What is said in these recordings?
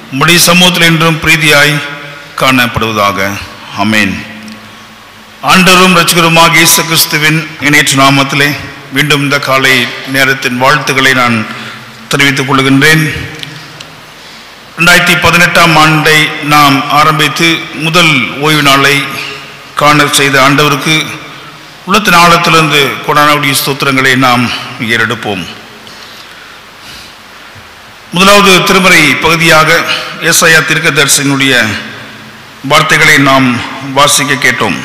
உம்முடைய சமூகத்தில் என்றும் பிரீதியாய் காணப்படுவதாக அமேன் ஆண்டவரும் ரட்சகருமாக இயேசு கிறிஸ்துவின் இணைற்று நாமத்திலே மீண்டும் இந்த காலை நேரத்தின் வாழ்த்துக்களை நான் தெரிவித்துக் கொள்கின்றேன் ரெண்டாயிரத்தி பதினெட்டாம் ஆண்டை நாம் ஆரம்பித்து முதல் ஓய்வு நாளை காண செய்த ஆண்டவருக்கு உள்ளத்தின் ஆழத்திலிருந்து கொடானவுடைய ஸ்தோத்திரங்களை நாம் ஏறெடுப்போம் முதலாவது திருமறை பகுதியாக ஏசாயா தீர்க்கதரிசனுடைய வார்த்தைகளை நாம் வாசிக்க கேட்டோம்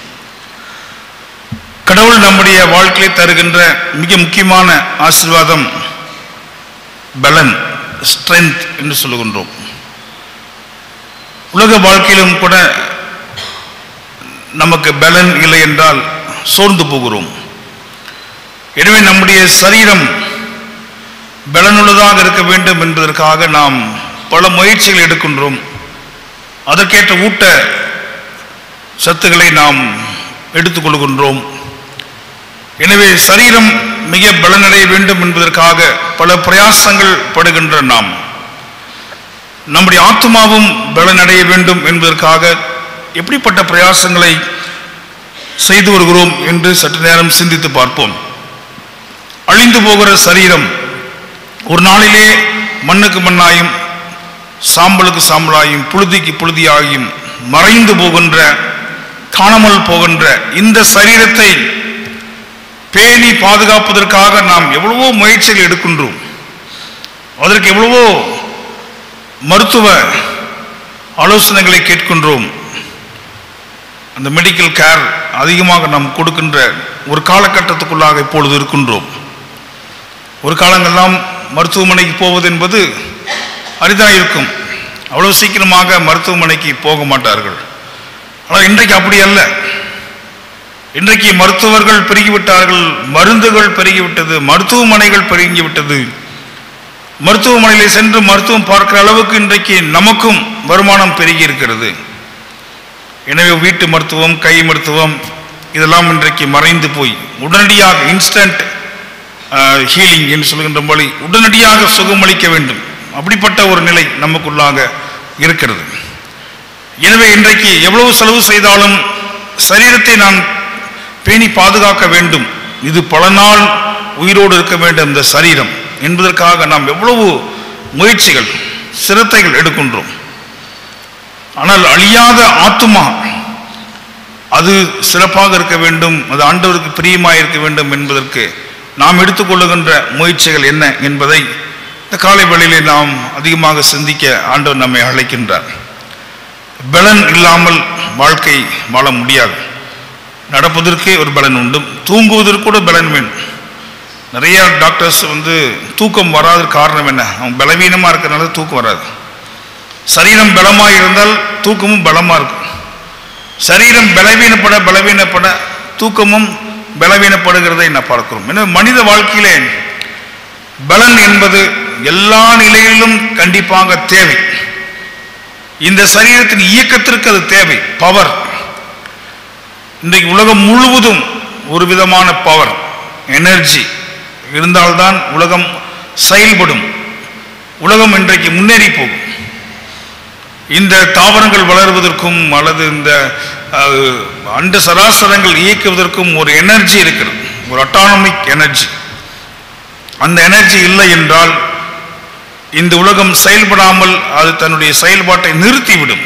கடவுள் நம்முடைய வாழ்க்கையை தருகின்ற மிக முக்கியமான ஆசீர்வாதம் பலன் ஸ்ட்ரென்த் என்று சொல்லுகின்றோம் உலக வாழ்க்கையிலும் கூட நமக்கு பலன் இல்லை என்றால் சோர்ந்து போகிறோம் எனவே நம்முடைய சரீரம் பலனுள்ளதாக இருக்க வேண்டும் என்பதற்காக நாம் பல முயற்சிகள் எடுக்கின்றோம் அதற்கேற்ற ஊட்ட சத்துக்களை நாம் எடுத்துக்கொள்கின்றோம் எனவே சரீரம் மிக பலனடைய வேண்டும் என்பதற்காக பல பிரயாசங்கள் படுகின்ற நாம் நம்முடைய ஆத்மாவும் பலனடைய வேண்டும் என்பதற்காக எப்படிப்பட்ட பிரயாசங்களை செய்து வருகிறோம் என்று சற்று நேரம் சிந்தித்து பார்ப்போம் அழிந்து போகிற சரீரம் ஒரு நாளிலே மண்ணுக்கு மண்ணாயும் சாம்பலுக்கு சாம்பலாயும் புழுதிக்கு புழுதியாகியும் மறைந்து போகின்ற காணாமல் போகின்ற இந்த சரீரத்தை பேணி பாதுகாப்பதற்காக நாம் எவ்வளவோ முயற்சிகள் எடுக்கின்றோம் அதற்கு எவ்வளவோ மருத்துவ ஆலோசனைகளை கேட்கின்றோம் அந்த மெடிக்கல் கேர் அதிகமாக நாம் கொடுக்கின்ற ஒரு காலகட்டத்துக்குள்ளாக இப்பொழுது இருக்கின்றோம் ஒரு காலங்கள்லாம் மருத்துவமனைக்கு போவது என்பது அரிதாக இருக்கும் அவ்வளவு சீக்கிரமாக மருத்துவமனைக்கு போக மாட்டார்கள் ஆனால் இன்றைக்கு அப்படி அல்ல இன்றைக்கு மருத்துவர்கள் பெருகிவிட்டார்கள் மருந்துகள் பெருகிவிட்டது மருத்துவமனைகள் பெருகிவிட்டது மருத்துவமனையில் சென்று மருத்துவம் பார்க்கிற அளவுக்கு இன்றைக்கு நமக்கும் வருமானம் பெருகி இருக்கிறது எனவே வீட்டு மருத்துவம் கை மருத்துவம் இதெல்லாம் இன்றைக்கு மறைந்து போய் உடனடியாக இன்ஸ்டன்ட் ஹீலிங் என்று சொல்கின்ற மொழி உடனடியாக சுகமளிக்க வேண்டும் அப்படிப்பட்ட ஒரு நிலை நமக்குள்ளாக இருக்கிறது எனவே இன்றைக்கு எவ்வளவு செலவு செய்தாலும் சரீரத்தை நாம் பேணி பாதுகாக்க வேண்டும் இது பல நாள் உயிரோடு இருக்க வேண்டும் இந்த சரீரம் என்பதற்காக நாம் எவ்வளவு முயற்சிகள் சிரத்தைகள் எடுக்கின்றோம் ஆனால் அழியாத ஆத்துமா அது சிறப்பாக இருக்க வேண்டும் அது ஆண்டவருக்கு பிரியமாக இருக்க வேண்டும் என்பதற்கு நாம் எடுத்துக்கொள்ளுகின்ற முயற்சிகள் என்ன என்பதை இந்த காலை வேளையிலே நாம் அதிகமாக சிந்திக்க ஆண்டவர் நம்மை அழைக்கின்றார் பலன் இல்லாமல் வாழ்க்கை வாழ முடியாது நடப்பதற்கே ஒரு பலன் உண்டு தூங்குவதற்கு கூட பலன் வேணும் நிறைய டாக்டர்ஸ் வந்து தூக்கம் வராத காரணம் என்ன அவங்க பலவீனமாக இருக்கிறனால தூக்கம் வராது சரீரம் பலமாக இருந்தால் தூக்கமும் பலமாக இருக்கும் சரீரம் பலவீனப்பட பலவீனப்பட தூக்கமும் பலவீனப்படுகிறதை நான் பார்க்கிறோம் எனவே மனித வாழ்க்கையிலே பலன் என்பது எல்லா நிலையிலும் கண்டிப்பாக தேவை இந்த சரீரத்தின் இயக்கத்திற்கு அது தேவை பவர் இன்றைக்கு உலகம் முழுவதும் ஒரு விதமான பவர் எனர்ஜி இருந்தால்தான் உலகம் செயல்படும் உலகம் இன்றைக்கு முன்னேறி போகும் இந்த தாவரங்கள் வளர்வதற்கும் அல்லது இந்த அஹ், அண்ட சராசரங்கள் இயக்குவதற்கும் ஒரு எனர்ஜி இருக்கிறது ஒரு அட்டானமிக் எனர்ஜி அந்த எனர்ஜி இல்லை என்றால் இந்த உலகம் செயல்படாமல் அது தன்னுடைய செயல்பாட்டை நிறுத்திவிடும்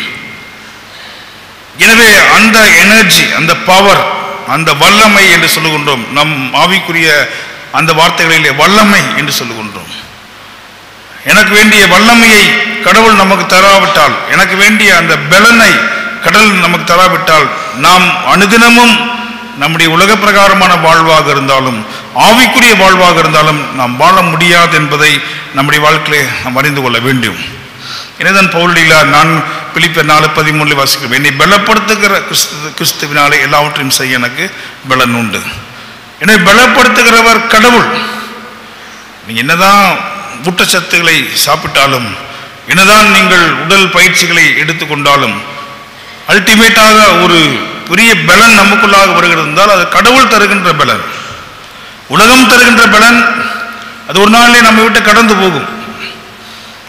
எனவே அந்த எனர்ஜி அந்த பவர் அந்த வல்லமை என்று சொல்லுகின்றோம் நம் ஆவிக்குரிய அந்த வார்த்தைகளிலே வல்லமை என்று சொல்லுகின்றோம் எனக்கு வேண்டிய வல்லமையை கடவுள் நமக்கு தராவிட்டால் எனக்கு வேண்டிய அந்த பலனை கடவுள் நமக்கு தராவிட்டால் நாம் அனுதினமும் நம்முடைய உலக பிரகாரமான வாழ்வாக இருந்தாலும் ஆவிக்குரிய வாழ்வாக இருந்தாலும் நாம் வாழ முடியாது என்பதை நம்முடைய வாழ்க்கையிலே நாம் அறிந்து கொள்ள வேண்டும் எனதான் பவுலிலா நான் பிலிப்ப நாலு பதிமூணுல வாசிக்கிறேன் என்னை பலப்படுத்துகிற கிறிஸ்து கிறிஸ்துவினாலே எல்லாவற்றையும் செய்ய எனக்கு பலன் உண்டு என்னை பலப்படுத்துகிறவர் கடவுள் நீ என்னதான் ஊட்டச்சத்துக்களை சாப்பிட்டாலும் என்னதான் நீங்கள் உடல் பயிற்சிகளை எடுத்துக்கொண்டாலும் அல்டிமேட்டாக ஒரு பெரிய பலன் நமக்குள்ளாக வருகிறது என்றால் அது கடவுள் தருகின்ற பலன் உலகம் தருகின்ற பலன் அது ஒரு நாளிலே நம்ம விட்டு கடந்து போகும்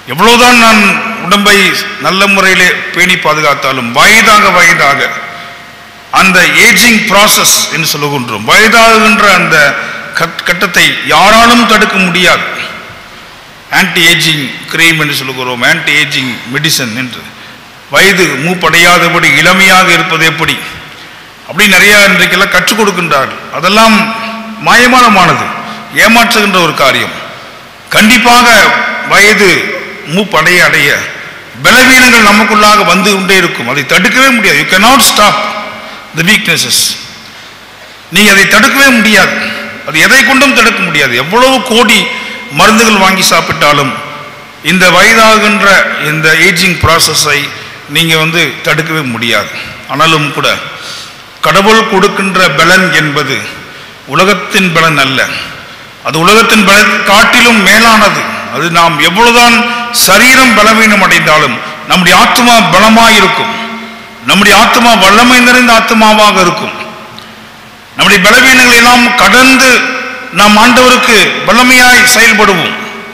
எவ்வளவுதான் நான் உடம்பை நல்ல முறையிலே பேணி பாதுகாத்தாலும் வயதாக வயதாக அந்த ஏஜிங் ப்ராசஸ் என்று சொல்லுகின்றோம் வயதாகின்ற அந்த கட்- கட்டத்தை யாராலும் தடுக்க முடியாது ஆன்டி ஏஜிங் கிரீம் என்று சொல்லுகிறோம் ஆன்டி ஏஜிங் மெடிசன் என்று வயது மூப்படையாதபடி இளமையாக இருப்பது எப்படி அப்படி நிறைய இன்றைக்கெல்லாம் கற்றுக் கொடுக்கின்றார்கள் அதெல்லாம் மாயமானமானது ஏமாற்றுகின்ற ஒரு காரியம் கண்டிப்பாக வயது மூப்படைய அடைய பலவீனங்கள் நமக்குள்ளாக வந்து கொண்டே இருக்கும் அதை தடுக்கவே முடியாது you cannot stop the weaknesses நீங்க அதை தடுக்கவே முடியாது அது எதை கொண்டும் தடுக்க முடியாது எவ்வளவு கோடி மருந்துகள் வாங்கி சாப்பிட்டாலும் இந்த வயதாகின்ற இந்த ஏஜிங் ப்ராசஸை நீங்க வந்து தடுக்கவே முடியாது ஆனாலும் கூட கடவுள் கொடுக்கின்ற பலன் என்பது உலகத்தின் பலன் அல்ல அது உலகத்தின் பலன் காட்டிலும் மேலானது அது நாம் எவ்வளவுதான் சரீரம் பலவீனம் அடைந்தாலும் நம்முடைய ஆத்மா பலமாய் இருக்கும் நம்முடைய ஆத்மா வல்லமை நிறைந்த ஆத்மாவாக இருக்கும் நம்முடைய பலவீனங்களை எல்லாம் கடந்து நாம் ஆண்டவருக்கு வல்லமையாய் செயல்படுவோம்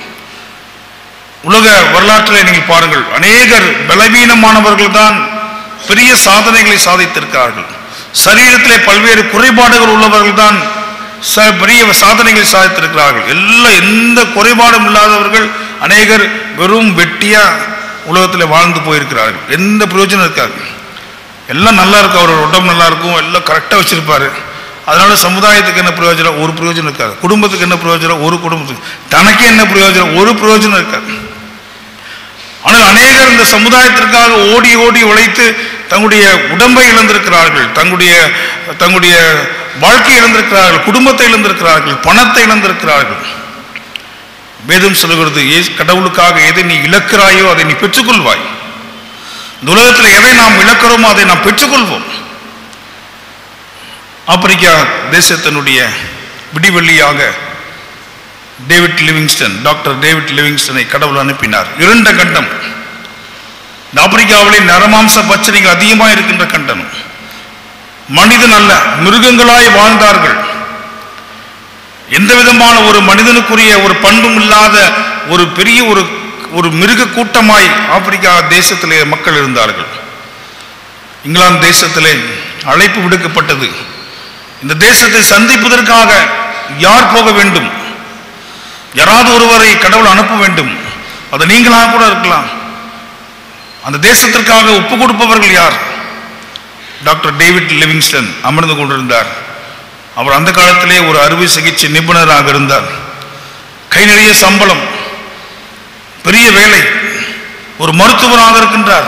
உலக வரலாற்றிலே நீங்கள் பாருங்கள் அநேகர் பலவீனமானவர்கள் தான் பெரிய சாதனைகளை சாதித்திருக்கிறார்கள் சரீரத்திலே பல்வேறு குறைபாடுகள் உள்ளவர்கள் தான் ச- பெரிய சாதனைகளை சாதித்திருக்கிறார்கள் எல்லா எந்த குறைபாடும் இல்லாதவர்கள் அநேகர் வெறும் வெட்டியா உலகத்தில் வாழ்ந்து போயிருக்கிறார்கள் எந்த பிரயோஜனம் இருக்காது எல்லாம் நல்லா இருக்கும் அவரோட உடம்பு நல்லா இருக்கும் எல்லாம் கரெக்டாக வச்சிருப்பாரு அதனால சமுதாயத்துக்கு என்ன பிரயோஜனம் ஒரு பிரயோஜனம் இருக்காது குடும்பத்துக்கு என்ன பிரயோஜனம் ஒரு குடும்பத்துக்கு தனக்கு என்ன பிரயோஜனம் ஒரு பிரயோஜனம் இருக்காது ஆனால் அநேகர் இந்த சமுதாயத்திற்காக ஓடி ஓடி உழைத்து தங்களுடைய உடம்பை இழந்திருக்கிறார்கள் தங்களுடைய தங்களுடைய வாழ்க்கை இழந்திருக்கிறார்கள் குடும்பத்தை இழந்திருக்கிறார்கள் பணத்தை இழந்திருக்கிறார்கள் வேதம் சொல்லுகிறது "ஏ- கடவுளுக்காக எதை நீ இழக்கிறாயோ அதை நீ பெற்றுக்கொள்வாய் இந்த உலகத்தில் எதை நாம் இழக்கிறோமோ அதை நாம் பெற்றுக்கொள்வோம் ஆப்பிரிக்கா தேசத்தினுடைய விடிவெள்ளியாக டேவிட் லிவிங்ஸ்டன் டாக்டர் டேவிட் லிவிங்ஸ்டனை கடவுள் அனுப்பினார் இருண்ட கண்டம் இந்த ஆப்பிரிக்காவிலே நரமாம்ச பச்சனைகள் அதிகமாக இருக்கின்ற கண்டம் மனிதன் அல்ல மிருகங்களாய் வாழ்ந்தார்கள் எந்த விதமான ஒரு மனிதனுக்குரிய ஒரு பண்பும் இல்லாத ஒரு பெரிய ஒரு ஒரு மிருக கூட்டமாய் ஆப்பிரிக்கா தேசத்திலே மக்கள் இருந்தார்கள் இங்கிலாந்து தேசத்திலே அழைப்பு விடுக்கப்பட்டது இந்த தேசத்தை சந்திப்பதற்காக யார் போக வேண்டும் யாராவது ஒருவரை கடவுள் அனுப்ப வேண்டும் அது நீங்களாக கூட இருக்கலாம் அந்த தேசத்திற்காக ஒப்பு கொடுப்பவர்கள் யார் டாக்டர் டேவிட் லிவிங்ஸ்டன் அமர்ந்து கொண்டிருந்தார் அவர் அந்த காலத்திலே ஒரு அறுவை சிகிச்சை நிபுணராக இருந்தார் கை நிறைய சம்பளம் பெரிய வேலை ஒரு மருத்துவராக இருக்கின்றார்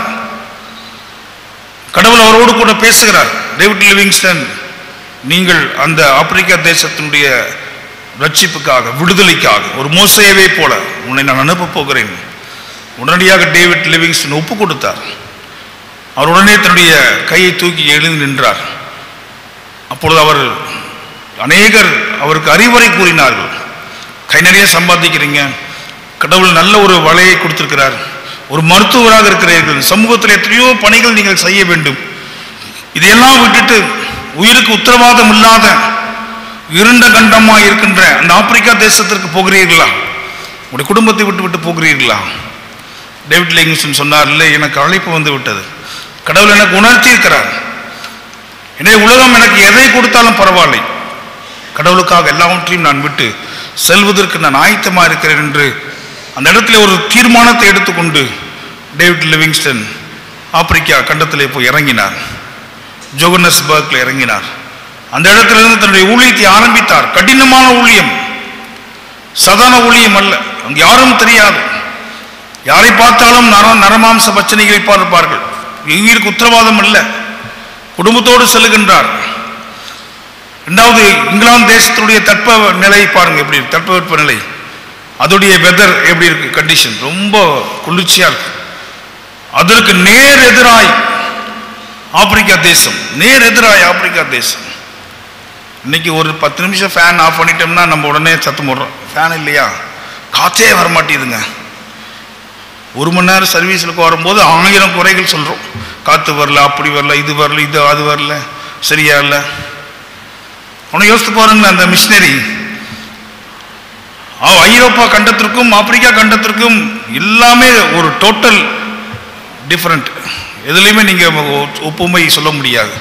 கடவுள் அவரோடு கூட பேசுகிறார் டேவிட் லிவிங்ஸ்டன் நீங்கள் அந்த ஆப்பிரிக்கா தேசத்தினுடைய ரட்சிப்புக்காக விடுதலைக்காக ஒரு மோசையவே போல உன்னை நான் அனுப்பப் போகிறேன் உடனடியாக டேவிட் லிவிங்ஸ்டன் ஒப்பு கொடுத்தார் அவர் உடனே தன்னுடைய கையை தூக்கி எழுந்து நின்றார் அப்பொழுது அவர் அநேகர் அவருக்கு அறிவுரை கூறினார்கள் கை நிறைய சம்பாதிக்கிறீங்க கடவுள் நல்ல ஒரு வலையை கொடுத்திருக்கிறார் ஒரு மருத்துவராக இருக்கிறீர்கள் சமூகத்தில் எத்தனையோ பணிகள் நீங்கள் செய்ய வேண்டும் இதையெல்லாம் விட்டுட்டு உயிருக்கு உத்தரவாதம் இல்லாத இருண்ட கண்டமாக இருக்கின்ற அந்த ஆப்பிரிக்கா தேசத்திற்கு போகிறீர்களா உங்களுடைய குடும்பத்தை விட்டு விட்டு போகிறீர்களா டேவிட் லிங்ஸ்டன் சொன்னார் இல்லை எனக்கு அழைப்பு வந்து விட்டது கடவுள் எனக்கு உணர்த்தி இருக்கிறார் எனவே உலகம் எனக்கு எதை கொடுத்தாலும் பரவாயில்லை கடவுளுக்காக எல்லாவற்றையும் நான் விட்டு செல்வதற்கு நான் ஆயத்தமாக இருக்கிறேன் என்று அந்த இடத்துல ஒரு தீர்மானத்தை எடுத்துக்கொண்டு டேவிட் லிவிங்ஸ்டன் ஆப்பிரிக்கா கண்டத்திலே போய் இறங்கினார் ஜோகன்னஸ்பர்க்ல இறங்கினார் அந்த இடத்திலிருந்து தன்னுடைய ஊழியத்தை ஆரம்பித்தார் கடினமான ஊழியம் சாதாரண ஊழியம் அல்ல அங்கு யாரும் தெரியாது யாரை பார்த்தாலும் நர நரமாம்ச பச்சனைகளை பார்ப்பார்கள் உயிருக்கு உத்தரவாதம் அல்ல குடும்பத்தோடு செல்லுகின்றார் இரண்டாவது இங்கிலாந்து தேசத்துடைய தட்ப நிலை பாருங்க எப்படி இருக்கு, தட்பவெப்ப நிலை அதோடைய வெதர் எப்படி இருக்கு கண்டிஷன் ரொம்ப குளிர்ச்சியா இருக்கு அதற்கு நேர் எதிராய் ஆப்பிரிக்கா தேசம் நேர் எதிராய் ஆப்பிரிக்கா தேசம் இன்னைக்கு ஒரு பத்து நிமிஷம் ஃபேன் ஆஃப் பண்ணிட்டோம்னா நம்ம உடனே சத்தம் போடுறோம் ஃபேன் இல்லையா காற்றே வர மாட்டேங்குதுங்க ஒரு மணி நேரம் சர்வீஸில் வரும்போது ஆயிரம் குறைகள் சொல்கிறோம் காற்று வரல அப்படி வரல இது வரல இது அது வரல சரியா இல்லை உன்னை யோசித்து பாருங்களேன் அந்த மிஷினரி ஆ- ஐரோப்பா கண்டத்திற்கும் ஆப்பிரிக்கா கண்டத்திற்கும் எல்லாமே ஒரு டோட்டல் டிஃப்ரெண்ட் எதுலையுமே நீங்க ஒ- ஒப்புமை சொல்ல முடியாது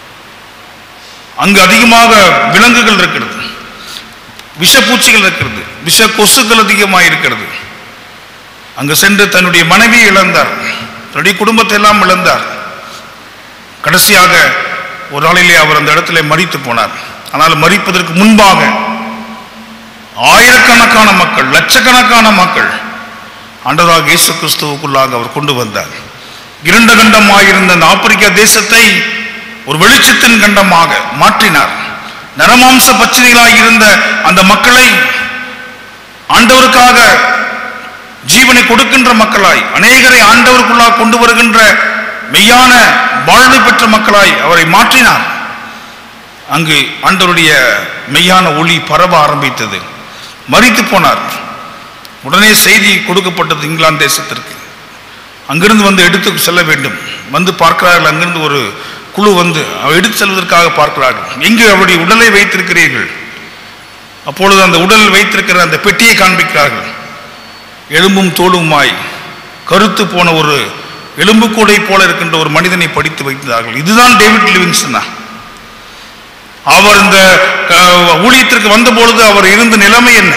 அங்கு அதிகமாக விலங்குகள் இருக்கிறது விஷப்பூச்சிகள் இருக்கிறது விஷ கொசுக்கள் அதிகமாக இருக்கிறது அங்கு சென்று தன்னுடைய மனைவியை இழந்தார் தன்னுடைய குடும்பத்தை எல்லாம் இழந்தார் கடைசியாக ஒரு நாளிலே அவர் அந்த இடத்துல மரித்து போனார் ஆனால் மரிப்பதற்கு முன்பாக ஆயிரக்கணக்கான மக்கள் லட்சக்கணக்கான மக்கள் ஆண்டவராக இயேசு கிறிஸ்துவுக்குள்ளாக அவர் கொண்டு வந்தார் இரண்டு கண்டமாயிருந்த அந்த ஆப்பிரிக்கா தேசத்தை ஒரு வெளிச்சத்தின் கண்டமாக மாற்றினார் நரமாம்ச பச்சனைகளாய் இருந்த அந்த மக்களை ஆண்டவருக்காக ஜீவனை கொடுக்கின்ற மக்களாய் அநேகரை ஆண்டவருக்குள்ளாக கொண்டு வருகின்ற மெய்யான வாழ்வு பெற்ற மக்களாய் அவரை மாற்றினார் அங்கு ஆண்டவருடைய மெய்யான ஒளி பரவ ஆரம்பித்தது மரித்து போனார் உடனே செய்தி கொடுக்கப்பட்டது இங்கிலாந்து தேசத்திற்கு அங்கிருந்து வந்து எடுத்து செல்ல வேண்டும் வந்து பார்க்கிறார்கள் அங்கிருந்து ஒரு குழு வந்து அவர் எடுத்து செல்வதற்காக பார்க்கிறார்கள் எங்கு அவருடைய உடலை வைத்திருக்கிறீர்கள் அப்பொழுது அந்த உடல் வைத்திருக்கிற அந்த பெட்டியை காண்பிக்கிறார்கள் எலும்பும் தோலுமாய் கருத்து போன ஒரு எலும்புக்கூடை போல இருக்கின்ற ஒரு மனிதனை படித்து வைத்தார்கள் இதுதான் டேவிட் லிவிங்ஸ்டனா அவர் இந்த அஹ், ஊழியத்திற்கு வந்தபொழுது அவர் இருந்த நிலைமை என்ன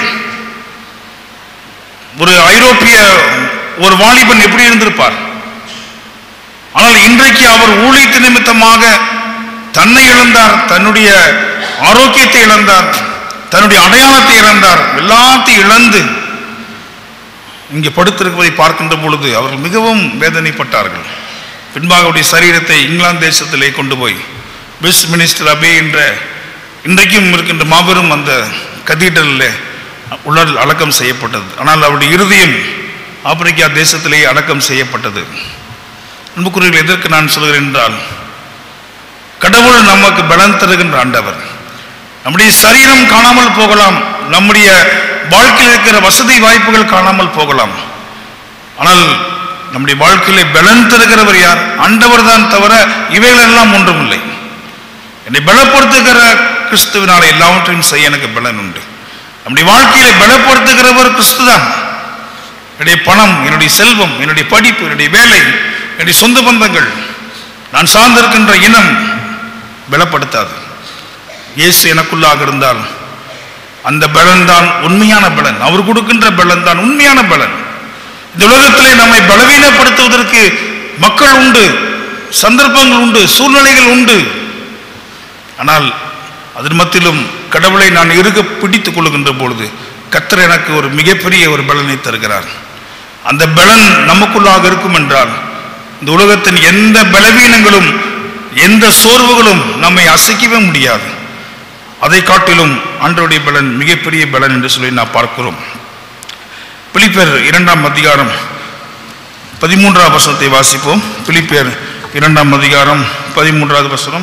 ஒரு ஐரோப்பிய ஒரு வாலிபன் எப்படி இருந்திருப்பார் ஆனால் இன்றைக்கு அவர் ஊழியத்து நிமித்தமாக தன்னை இழந்தார் தன்னுடைய ஆரோக்கியத்தை இழந்தார் தன்னுடைய அடையாளத்தை இழந்தார் எல்லாத்தையும் இழந்து இங்கே படுத்திருப்பதை பார்க்கின்ற பொழுது அவர்கள் மிகவும் வேதனைப்பட்டார்கள் பின்பாக அவருடைய சரீரத்தை இங்கிலாந்து தேசத்திலே கொண்டு போய் பிஸ் மினிஸ்டர் அபே என்ற இன்றைக்கும் இருக்கின்ற மாபெரும் அந்த கதீட்ரலில் உடல் அடக்கம் செய்யப்பட்டது ஆனால் அவருடைய இருதயம் ஆப்பிரிக்கா தேசத்திலேயே அடக்கம் செய்யப்பட்டது அன்புக்குரியவர்கள் எதற்கு நான் சொல்கிறேன் என்றால் கடவுள் நமக்கு பலன் தருகின்ற ஆண்டவர் நம்முடைய சரீரம் காணாமல் போகலாம் நம்முடைய வாழ்க்கையில் இருக்கிற வசதி வாய்ப்புகள் காணாமல் போகலாம் ஆனால் நம்முடைய வாழ்க்கையிலே பலன் தருகிறவர் யார் ஆண்டவர் தான் தவிர இவைகள் எல்லாம் ஒன்றுமில்லை என்னை பலப்படுத்துகிற கிறிஸ்துவினால எல்லாவற்றையும் செய்ய எனக்கு பலன் உண்டு நம்முடைய வாழ்க்கையிலே பலப்படுத்துகிறவர் கிறிஸ்து தான் என்னுடைய பணம் என்னுடைய செல்வம் என்னுடைய படிப்பு என்னுடைய வேலை என்னுடைய சொந்த பந்தங்கள் நான் சார்ந்திருக்கின்ற இனம் பலப்படுத்தாது இயேசு எனக்குள்ளாக இருந்தால் அந்த பலன் தான் உண்மையான பலன் அவர் கொடுக்கின்ற பலன் தான் உண்மையான பலன் இந்த உலகத்திலே நம்மை பலவீனப்படுத்துவதற்கு மக்கள் உண்டு சந்தர்ப்பங்கள் உண்டு சூழ்நிலைகள் உண்டு ஆனால் அதன் மத்தியிலும் கடவுளை நான் இருக பிடித்துக் கொள்ளுகின்ற பொழுது கர்த்தர் எனக்கு ஒரு மிகப்பெரிய ஒரு பலனை தருகிறார் அந்த பலன் நமக்குள்ளாக இருக்கும் என்றால் இந்த உலகத்தின் எந்த பலவீனங்களும் எந்த சோர்வுகளும் நம்மை அசைக்கவே முடியாது அதை காட்டிலும் ஆண்டவருடைய பலன் மிகப்பெரிய பலன் என்று சொல்லி நாம் பார்க்கிறோம் பிலிப்பர் இரண்டாம் அதிகாரம் பதிமூன்றாவது வசனத்தை வாசிப்போம் பிலிப்பியர் இரண்டாம் அதிகாரம் பதிமூன்றாவது வசனம்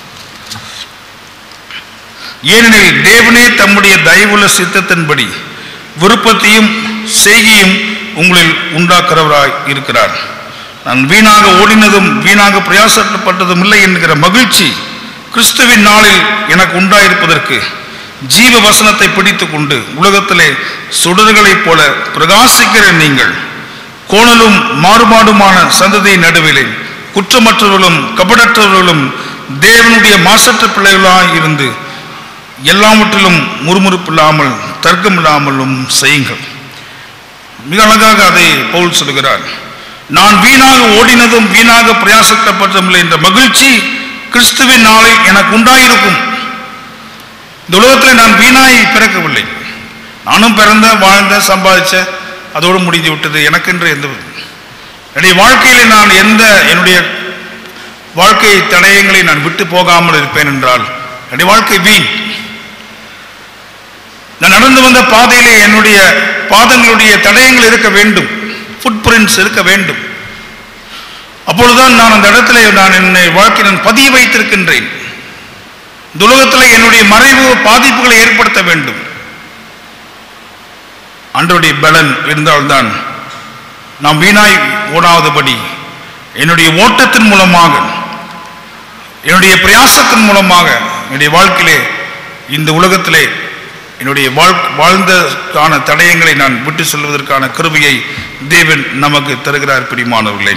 ஏனெனில் தேவனே தம்முடைய தயவுள்ள சித்தத்தின்படி விருப்பத்தையும் செய்கையும் உங்களில் உண்டாக்குறவராய் இருக்கிறார் நான் வீணாக ஓடினதும் வீணாக பிரயாசப்பட்டதும் இல்லை என்கிற மகிழ்ச்சி கிறிஸ்துவின் நாளில் எனக்கு உண்டாயிருப்பதற்கு ஜீவ வசனத்தை பிடித்துக் கொண்டு உலகத்திலே சுடர்களைப் போல பிரகாசிக்கிற நீங்கள் கோணலும் மாறுபாடுமான சந்ததியின் நடுவிலே குற்றமற்றவர்களும் கபடற்றவர்களும் தேவனுடைய மாசற்ற பிள்ளைகளாய் இருந்து எல்லாவற்றிலும் முறுமுறுப்பில்லாமல் தர்க்கமில்லாமலும் செய்யுங்கள் மிக அழகாக அதை பவுல் சொல்கிறார் நான் வீணாக ஓடினதும் வீணாக பிரயாசப்பட்டதில்லை என்ற மகிழ்ச்சி கிறிஸ்துவின் நாளில் எனக்கு உண்டாயிருக்கும் இந்த உலகத்தில் நான் வீணாய் பிறக்கவில்லை நானும் பிறந்த வாழ்ந்த சம்பாதிச்ச அதோடு முடிந்து விட்டது எனக்கென்று எந்த என்னுடைய வாழ்க்கையிலே நான் எந்த என்னுடைய வாழ்க்கை தடயங்களை நான் விட்டு போகாமல் இருப்பேன் என்றால் என்னுடைய வாழ்க்கை வீண் நான் நடந்து வந்த பாதையிலே என்னுடைய பாதங்களுடைய தடயங்கள் இருக்க வேண்டும் ஃபுட் பிரிண்ட்ஸ் இருக்க வேண்டும் அப்பொழுதுதான் நான் அந்த இடத்துல நான் என்னை வாழ்க்கை நான் பதிய வைத்திருக்கின்றேன் இந்த உலகத்தில் என்னுடைய மறைவு பாதிப்புகளை ஏற்படுத்த வேண்டும் அன்றைய பலன் இருந்தால்தான் நாம் வீணாய் ஓடாதபடி என்னுடைய ஓட்டத்தின் மூலமாக என்னுடைய பிரயாசத்தின் மூலமாக என்னுடைய வாழ்க்கையிலே இந்த உலகத்திலே என்னுடைய வாழ் வாழ்ந்ததற்கான தடயங்களை நான் விட்டு செல்வதற்கான கிருபையை தேவன் நமக்கு தருகிறார் பிரிமானவர்களே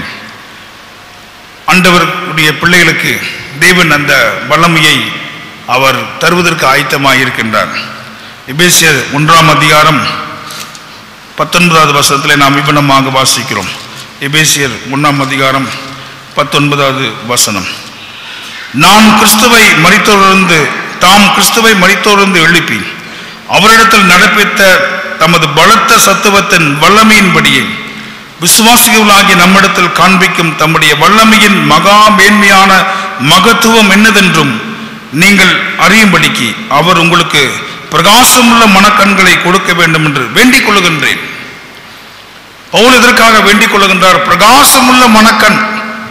ஆண்டவருடைய பிள்ளைகளுக்கு தேவன் அந்த வல்லமையை அவர் தருவதற்கு ஆயத்தமாக இருக்கின்றார் எபேசியர் ஒன்றாம் அதிகாரம் பத்தொன்பதாவது வசனத்தில் நாம் விவனமாக வாசிக்கிறோம் எபேசியர் ஒன்றாம் அதிகாரம் பத்தொன்பதாவது வசனம் நாம் கிறிஸ்துவை மறித்தோரிலிருந்து தாம் கிறிஸ்துவை மறித்தோரிலிருந்து எழுப்பி அவரிடத்தில் நடப்பித்த தமது பலத்த சத்துவத்தின் வல்லமையின்படியே விசுவாசிகளாகிய நம்மிடத்தில் காண்பிக்கும் தம்முடைய வல்லமையின் மகா மேன்மையான மகத்துவம் என்னதென்றும் நீங்கள் அறியும்படிக்கு அவர் உங்களுக்கு பிரகாசமுள்ள மனக்கண்களை கொடுக்க வேண்டும் என்று வேண்டிக் கொள்ளுகின்றேன் பவுல் இதற்காக வேண்டிக் கொள்ளுகின்றார் பிரகாசமுள்ள மனக்கண்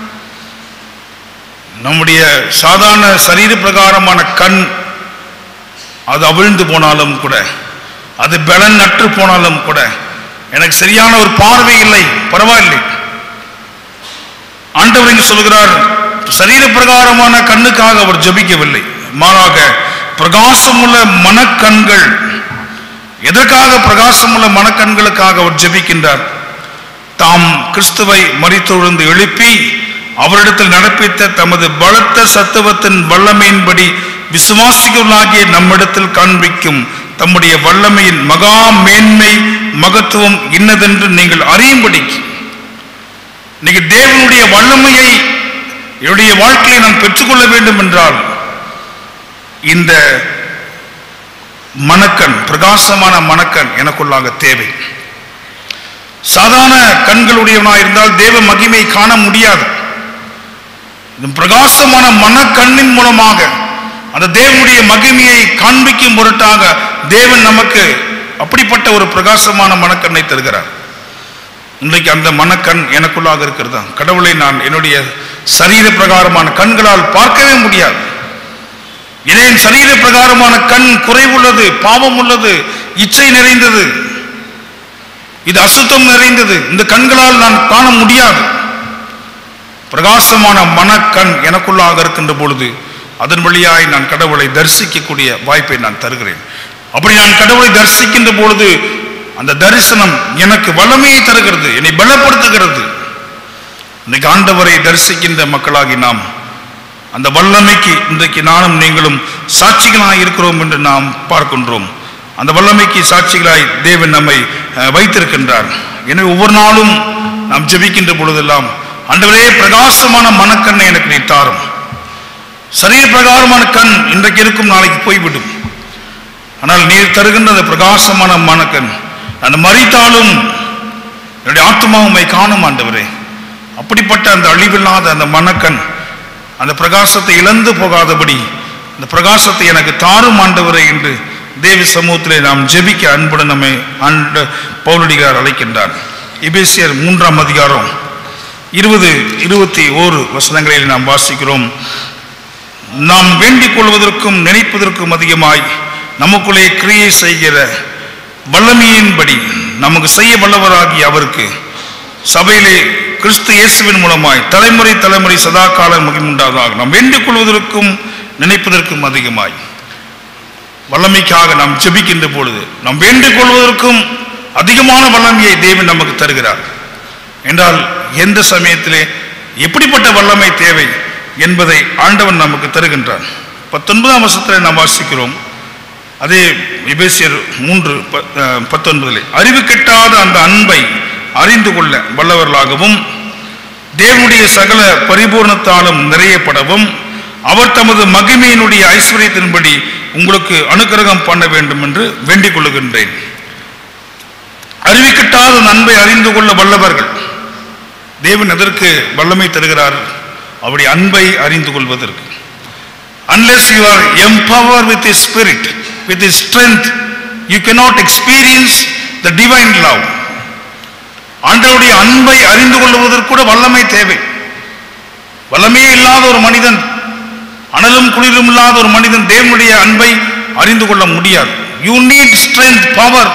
நம்முடைய சாதாரண சரீர பிரகாரமான கண் அது அவிழ்ந்து போனாலும் கூட அது பலன் அற்று போனாலும் கூட எனக்கு சரியான ஒரு பார்வை இல்லை பரவாயில்லை ஆண்டவர் இங்கு சொல்கிறார் சரீர பிரகாரமான கண்ணுக்காக அவர் ஜபிக்கவில்லை மாறாக பிரகாசமுள்ள மனக்கண்கள் எதற்காக பிரகாசமுள்ள மனக்கண்களுக்காக அவர் ஜெபிக்கின்றார் தாம் கிறிஸ்துவை மறித்தொழுந்து எழுப்பி அவரிடத்தில் நடப்பித்த தமது பலத்த சத்துவத்தின் வல்லமையின்படி விசுவாசிகளாகிய நம்மிடத்தில் காண்பிக்கும் தம்முடைய வல்லமையின் மகா மேன்மை மகத்துவம் இன்னதென்று நீங்கள் அறியும்படிக்கு இன்னைக்கு தேவனுடைய வல்லமையை என்னுடைய வாழ்க்கையை நான் பெற்றுக்கொள்ள வேண்டும் என்றால் இந்த மனக்கண் பிரகாசமான மனக்கண் எனக்குள்ளாக தேவை சாதாரண கண்களுடையவனாக இருந்தால் தேவ மகிமை காண முடியாது இந்த பிரகாசமான மனக்கண்ணின் மூலமாக அந்த தேவனுடைய மகிமையை காண்பிக்கும் பொருட்டாக தேவன் நமக்கு அப்படிப்பட்ட ஒரு பிரகாசமான மனக்கண்ணை தருகிறார் இன்றைக்கு அந்த மனக்கண் எனக்குள்ளாக இருக்கிறதா கடவுளை நான் என்னுடைய சரீர பிரகாரமான கண்களால் பார்க்கவே முடியாது என் சரீர பிரகாரமான கண் குறைவுள்ளது பாவம் உள்ளது இச்சை நிறைந்தது இது அசுத்தம் நிறைந்தது இந்த கண்களால் நான் காண முடியாது பிரகாசமான மனக்கண் எனக்குள்ளாக இருக்கின்ற பொழுது அதன் வழியாய் நான் கடவுளை தரிசிக்கக்கூடிய வாய்ப்பை நான் தருகிறேன் அப்படி நான் கடவுளை தரிசிக்கின்ற பொழுது அந்த தரிசனம் எனக்கு வல்லமையை தருகிறது என்னை பலப்படுத்துகிறது இன்னைக்கு ஆண்டவரை தரிசிக்கின்ற மக்களாகி நாம் அந்த வல்லமைக்கு இன்றைக்கு நானும் நீங்களும் சாட்சிகளாய் இருக்கிறோம் என்று நாம் பார்க்கின்றோம் அந்த வல்லமைக்கு சாட்சிகளாய் தேவன் நம்மை அஹ், வைத்திருக்கின்றார் எனவே ஒவ்வொரு நாளும் நாம் ஜெபிக்கின்ற பொழுதெல்லாம் ஆண்டவரே பிரகாசமான மனக்கண்ணை எனக்கு நீ தாரும் சரீர பிரகாரமான கண் இன்றைக்கு இருக்கும் நாளைக்கு போய்விடும் ஆனால் நீர் தருகின்ற அந்த பிரகாசமான மனக்கண் நான் மறித்தாலும் என்னுடைய ஆத்மா உம்மை காணும் ஆண்டவரே அப்படிப்பட்ட அந்த அழிவில்லாத அந்த மனக்கண் அந்த பிரகாசத்தை இழந்து போகாதபடி அந்த பிரகாசத்தை எனக்கு தாரும் ஆண்டவரே என்று தேவி சமூகத்திலே நாம் ஜெபிக்க அன்புடன் நம்மை ஆண்ட பவுலடிகார் அழைக்கின்றார் எபேசியர் மூன்றாம் அதிகாரம் இருபது இருபத்தி ஓரு வசனங்களில் நாம் வாசிக்கிறோம் நாம் வேண்டிக் கொள்வதற்கும் நினைப்பதற்கும் அதிகமாய் நமக்குள்ளே கிரியை செய்கிற வல்லமையின்படி நமக்கு செய்ய வல்லவராகிய அவருக்கு சபையிலே கிறிஸ்து இயேசுவின் மூலமாய் தலைமுறை தலைமுறை சதா காலம் மகிமுண்டாதாக நாம் வேண்டிக் கொள்வதற்கும் நினைப்பதற்கும் அதிகமாய் வல்லமைக்காக நாம் ஜெபிக்கின்ற பொழுது நாம் வேண்டிக் கொள்வதற்கும் அதிகமான வல்லமையை தேவன் நமக்கு தருகிறார் என்றால் எந்த சமயத்திலே எப்படிப்பட்ட வல்லமை தேவை என்பதை ஆண்டவன் நமக்கு தருகின்றான் பத்தொன்பதாம் வருஷத்தில் நாம் வாசிக்கிறோம் அதே எபேசியர் மூன்று ப- அஹ், பத்தொன்பதிலே அறிவு கெட்டாத அந்த அன்பை அறிந்து கொள்ள வல்லவர்களாகவும் தேவனுடைய சகல பரிபூர்ணத்தாலும் நிறையப்படவும் அவர் தமது மகிமையினுடைய ஐஸ்வர்யத்தின்படி உங்களுக்கு அனுக்கிரகம் பண்ண வேண்டும் என்று வேண்டிக் கொள்ளுகின்றேன் அறிவிக்கட்டாத அந்த அன்பை அறிந்து கொள்ள வல்லவர்கள் தேவன் எதற்கு வல்லமை தருகிறார் அவருடைய அன்பை அறிந்து கொள்வதற்கு unless you are empowered with his spirit with his strength you cannot experience the divine love ஆண்டவருடைய அன்பை அறிந்து கொள்வதற்கு கூட வல்லமை தேவை வல்லமையே இல்லாத ஒரு மனிதன் அனலும் குளிரும் இல்லாத ஒரு மனிதன் தேவனுடைய அன்பை அறிந்து கொள்ள முடியாது you need strength power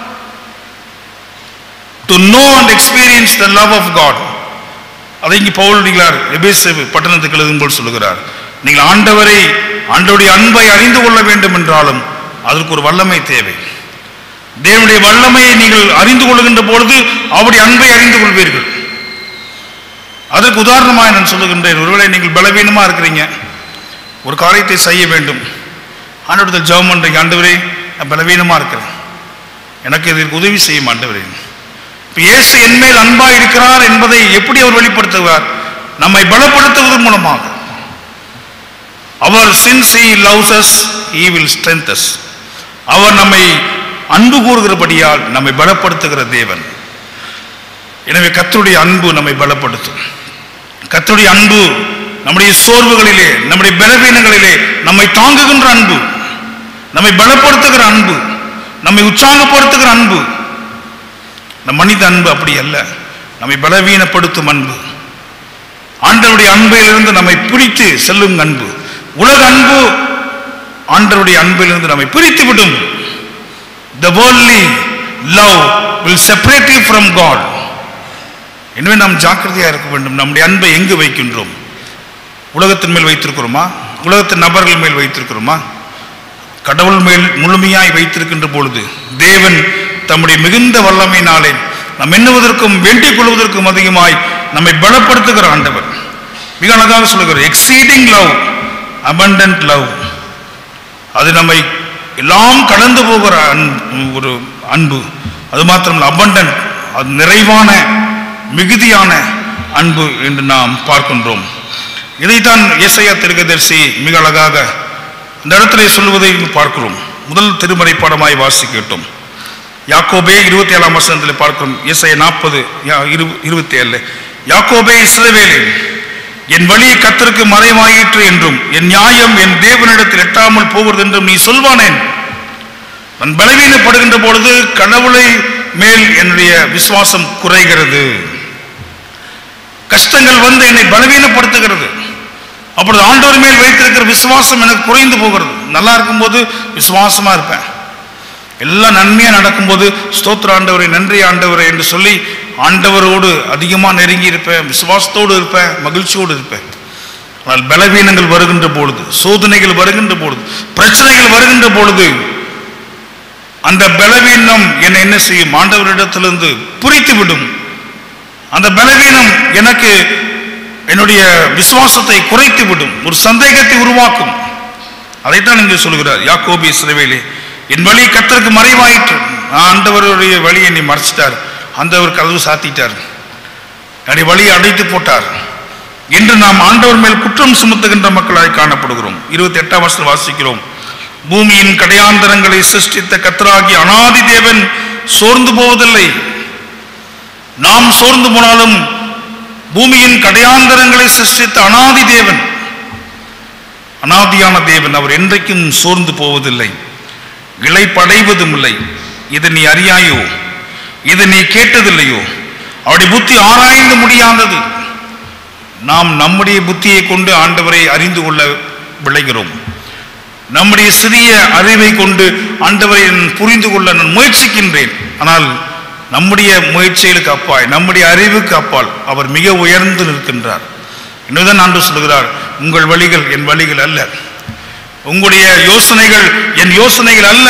to know and experience the love of God அதை இங்கு பவுலடிகளார் எபேசு பட்டணத்துக்கு எழுதும் போல் சொல்லுகிறார் நீங்கள் ஆண்டவரை ஆண்டவருடைய அன்பை அறிந்து கொள்ள வேண்டும் என்றாலும் அதற்கு ஒரு வல்லமை தேவை தேவனுடைய வல்லமையை நீங்கள் அறிந்து கொள்கின்ற பொழுது அவருடைய அன்பை அறிந்து கொள்வீர்கள் அதற்கு உதாரணமாக நான் சொல்லுகின்றேன் ஒருவேளை நீங்கள் பலவீனமா இருக்கிறீங்க ஒரு காரியத்தை செய்ய வேண்டும் ஆண்டவரத்தில் ஜெபம் பண்றீங்க ஆண்டவரே நான் பலவீனமா இருக்கிறேன் எனக்கு இதற்கு உதவி செய்யும் ஆண்டவரே இப்ப இயேசு என்மேல் அன்பா இருக்கிறார் என்பதை எப்படி அவர் வெளிப்படுத்துவார் நம்மை பலப்படுத்துவதன் மூலமாக அவர் since he loves us he will strengthen us அவர் நம்மை அன்பு கூறுகிறபடியால் நம்மை பலப்படுத்துகிற தேவன் எனவே கர்த்தருடைய அன்பு நம்மை பலப்படுத்தும் கர்த்தருடைய அன்பு நம்முடைய சோர்வுகளிலே நம்முடைய பலவீனங்களிலே நம்மை தாங்குகின்ற அன்பு நம்மை பலப்படுத்துகிற அன்பு நம்மை உற்சாகப்படுத்துகிற அன்பு நம் மனித அன்பு அப்படி அல்ல நம்மை பலவீனப்படுத்தும் அன்பு ஆண்டவருடைய அன்பிலிருந்து நம்மை பிரித்து செல்லும் அன்பு உலக அன்பு ஆண்டவருடைய அன்பிலிருந்து நம்மை பிரித்து விடும் the worldly love will separate you from god எனவே நாம் ஜாக்கிரதையா இருக்க வேண்டும் நம்முடைய அன்பை எங்கு வைக்கின்றோம் உலகத்தின் மேல் வைத்திருக்கிறோமா உலகத்தின் நபர்கள் மேல் வைத்திருக்கிறோமா கடவுள் மேல் முழுமையாய் வைத்திருக்கின்ற பொழுது தேவன் தம்முடைய மிகுந்த வல்லமையினாலே நாம் எண்ணுவதற்கும் வேண்டிக் கொள்வதற்கும் அதிகமாய் நம்மை பலப்படுத்துகிற ஆண்டவர் மிக அழகாக சொல்லுகிறார் எக்ஸீடிங் லவ் abundant லவ் அது நம்மை எல்லாம் கடந்து போகிற அன்பு ஒரு அன்பு அது மாத்திரம் abundant அது நிறைவான மிகுதியான அன்பு என்று நாம் பார்க்கின்றோம் இதைத்தான் இயேசையா திருக்கதரிசி மிக அழகாக இந்த இடத்திலே சொல்லுவதை பார்க்கிறோம் முதல் திருமறை பாடமாய் வாசி கேட்டோம் யாக்கோபே இருபத்தி ஏழாம் வசனத்தில் பார்க்கிறோம் இயேசையா நாற்பது இருபத்தி ஏழு யாக்கோபே இஸ்ரவேலே என் வழி கத்தருக்கு மறைவாயிற்று என்றும் என் நியாயம் என் தேவனிடத்தில் எட்டாமல் போகிறது என்றும் நீ சொல்வானேன் நான் பலவீனப்படுகின்ற பொழுது கடவுளை மேல் என்னுடைய விசுவாசம் குறைகிறது கஷ்டங்கள் வந்து என்னை பலவீனப்படுத்துகிறது அப்பொழுது ஆண்டவர் மேல் வைத்திருக்கிற விசுவாசம் எனக்கு குறைந்து போகிறது நல்லா இருக்கும்போது விசுவாசமா இருப்பேன் எல்லாம் நன்மையா நடக்கும்போது ஸ்தோத்திர ஆண்டவரை நன்றி ஆண்டவரை என்று சொல்லி ஆண்டவரோடு அதிகமா நெருங்கி இருப்பேன் விசுவாசத்தோடு இருப்பேன் மகிழ்ச்சியோடு இருப்பேன் ஆனால் பலவீனங்கள் வருகின்ற பொழுது சோதனைகள் வருகின்ற பொழுது பிரச்சனைகள் வருகின்ற பொழுது அந்த பலவீனம் என்னை என்ன செய்யும் ஆண்டவரிடத்திலிருந்து புரித்து விடும் அந்த பலவீனம் எனக்கு என்னுடைய விசுவாசத்தை குறைத்து விடும் ஒரு சந்தேகத்தை உருவாக்கும் அதைத்தான் இங்கே சொல்கிறார் யாக்கோபி சிறுவேலே என் வழி கத்தருக்கு மறைவாயிற்று நான் ஆண்டவருடைய வழியை என்னை மறைச்சிட்டார் ஆண்டவர் கதவு சாத்திட்டார் என்னுடைய வழியை அடைத்து போட்டார் என்று நாம் ஆண்டவர் மேல் குற்றம் சுமத்துகின்ற மக்களாய் காணப்படுகிறோம் இருபத்தி எட்டாம் வருஷம் வாசிக்கிறோம் பூமியின் கடையாந்தரங்களை சிருஷ்டித்த கத்தராகி அனாதி தேவன் சோர்ந்து போவதில்லை நாம் சோர்ந்து போனாலும் பூமியின் கடையாந்தரங்களை சிருஷ்டித்த அனாதி தேவன் அனாதியான தேவன் அவர் என்றைக்கும் சோர்ந்து போவதில்லை இழைப்படைவதும் இல்லை இதை நீ அறியாயோ இதை நீ கேட்டதில்லையோ அவருடைய புத்தி ஆராய்ந்து முடியாதது நாம் நம்முடைய புத்தியை கொண்டு ஆண்டவரை அறிந்து கொள்ள விளைகிறோம் நம்முடைய சிறிய அறிவை கொண்டு ஆண்டவரை நான் புரிந்து கொள்ள நான் முயற்சிக்கின்றேன் ஆனால் நம்முடைய முயற்சிகளுக்கு அப்பால் நம்முடைய அறிவுக்கு அப்பால் அவர் மிக உயர்ந்து நிற்கின்றார் என்னதான் ஆண்டு சொல்கிறார் உங்கள் வழிகள் என் வழிகள் அல்ல உங்களுடைய யோசனைகள் என் யோசனைகள் அல்ல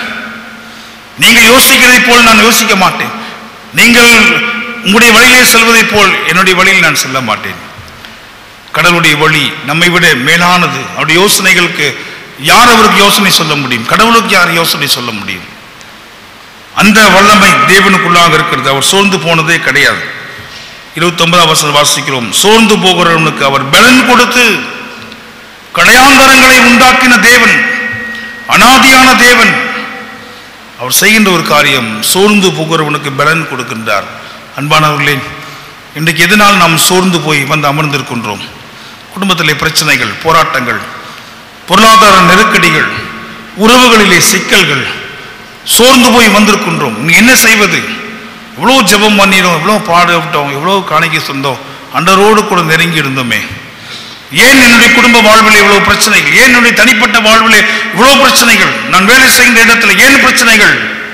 நீங்கள் யோசிக்கிறதைப் போல் நான் யோசிக்க மாட்டேன் நீங்கள் உங்களுடைய வழியிலே செல்வதைப் போல் என்னுடைய வழியில் நான் செல்ல மாட்டேன் கடவுளுடைய வழி நம்மை விட மேலானது அவருடைய யோசனைகளுக்கு யார் அவருக்கு யோசனை சொல்ல முடியும் கடவுளுக்கு யார் யோசனை சொல்ல முடியும் அந்த வல்லமை தேவனுக்குள்ளாக இருக்கிறது அவர் சோர்ந்து போனதே கிடையாது இருபத்தி ஒன்பதாம் வருஷம் வாசிக்கிறோம் சோர்ந்து போகிறவனுக்கு அவர் பலன் கொடுத்து கடையாந்தரங்களை உண்டாக்கின தேவன் அனாதியான தேவன் அவர் செய்கின்ற ஒரு காரியம் சோர்ந்து போகிறவனுக்கு பலன் கொடுக்கின்றார் அன்பானவர்களே இன்றைக்கு எதனால் நாம் சோர்ந்து போய் வந்து அமர்ந்திருக்கின்றோம் குடும்பத்திலே பிரச்சனைகள் போராட்டங்கள் பொருளாதார நெருக்கடிகள் உறவுகளிலே சிக்கல்கள் சோர்ந்து போய் வந்திருக்கின்றோம் நீ என்ன செய்வது எவ்வளோ ஜெபம் பண்ணிடும் எவ்வளோ பாடுபட்டோம் எவ்வளோ காணிக்கை சொந்தோம் அண்டரோடு கூட நெருங்கி இருந்தோமே ஏன் என்னுடைய குடும்ப வாழ்வில் இவ்வளவு பிரச்சனைகள் ஏன் என்னுடைய தனிப்பட்ட வாழ்வில் இவ்வளவு பிரச்சனைகள் நான் வேலை செய்கின்ற இடத்துல ஏன் பிரச்சனைகள்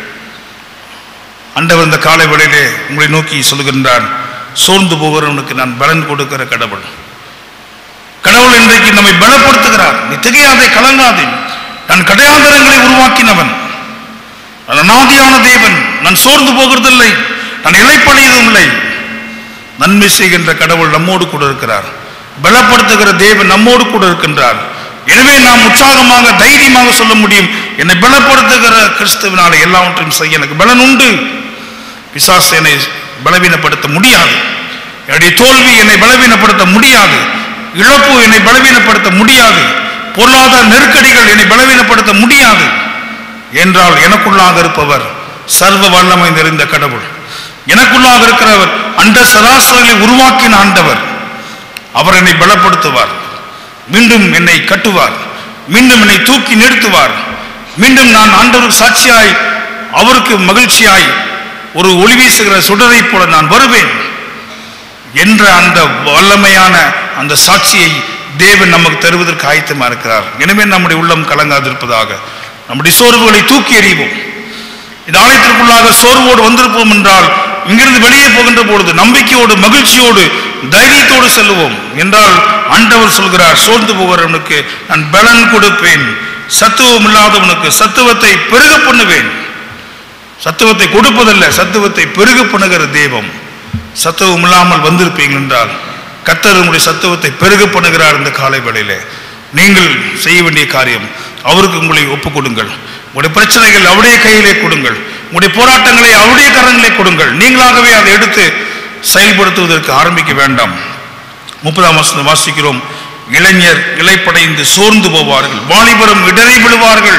அண்டவர் இந்த காலை வேளையிலே உங்களை நோக்கி சொல்லுகின்றான் சோர்ந்து போகிறவனுக்கு நான் பலன் கொடுக்கிற கடவுள் கடவுள் இன்றைக்கு நம்மை பலப்படுத்துகிறார் நீ திகையாதே கலங்காதே நான் கடையாந்தரங்களை உருவாக்கினவன் நான் அநாதியான தேவன் நான் சோர்ந்து போகிறதில்லை நான் இழைப்படையதும் இல்லை நன்மை செய்கின்ற கடவுள் நம்மோடு கூட இருக்கிறார் பலப்படுத்துகிற தேவன் நம்மோடு கூட இருக்கின்றார் எனவே நாம் உற்சாகமாக தைரியமாக சொல்ல முடியும் என்னை பலப்படுத்துகிற கிறிஸ்துவினால எல்லாவற்றையும் செய்ய எனக்கு பலன் உண்டு பிசாசு என்னை பலவீனப்படுத்த முடியாது என்னுடைய தோல்வி என்னை பலவீனப்படுத்த முடியாது இழப்பு என்னை பலவீனப்படுத்த முடியாது பொருளாதார நெருக்கடிகள் என்னை பலவீனப்படுத்த முடியாது என்றால் எனக்குள்ளாக இருப்பவர் சர்வ வல்லமை நிறைந்த கடவுள் எனக்குள்ளாக இருக்கிறவர் அண்ட சராசரிகளை உருவாக்கின ஆண்டவர் அவர் என்னை பலப்படுத்துவார் மீண்டும் என்னை கட்டுவார் மீண்டும் என்னை தூக்கி நிறுத்துவார் மீண்டும் நான் ஆண்டவருக்கு சாட்சியாய் அவருக்கு மகிழ்ச்சியாய் ஒரு ஒளி வீசுகிற சுடரைப் போல நான் வருவேன் என்ற அந்த வல்லமையான அந்த சாட்சியை தேவன் நமக்கு தருவதற்கு ஆயத்தமா இருக்கிறார் எனவே நம்முடைய உள்ளம் கலங்காதிருப்பதாக நம்முடைய சோர்வுகளை தூக்கி எறிவோம் இந்த ஆலயத்திற்குள்ளாக சோர்வோடு வந்திருப்போம் என்றால் இங்கிருந்து வெளியே போகின்ற பொழுது நம்பிக்கையோடு மகிழ்ச்சியோடு தைரியத்தோடு செல்லுவோம் என்றால் ஆண்டவர் சொல்கிறார் சோர்ந்து போகிறவனுக்கு நான் பலன் கொடுப்பேன் சத்துவம் இல்லாதவனுக்கு சத்துவத்தை பெருக பண்ணுவேன் சத்துவத்தை கொடுப்பதல்ல சத்துவத்தை பெருக பண்ணுகிற தெய்வம் சத்துவம் இல்லாமல் வந்திருப்பீங்க என்றால் கர்த்தர் உங்களுடைய சத்துவத்தை பெருக பண்ணுகிறார் இந்த காலை வேளையிலே நீங்கள் செய்ய வேண்டிய காரியம் அவருக்கு உங்களை ஒப்புக் கொடுங்கள் உங்களுடைய பிரச்சனைகள் அவருடைய கையிலே கொடுங்கள் உங்களுடைய போராட்டங்களை அவருடைய கரங்களே கொடுங்கள் நீங்களாகவே அதை எடுத்து செயல்படுத்துவதற்கு ஆரம்பிக்க வேண்டாம் முப்பதாம் வசனம் வாசிக்கிறோம் இளைஞர் இலைப்படைந்து சோர்ந்து போவார்கள் வாலிபரும் இடரை விழுவார்கள்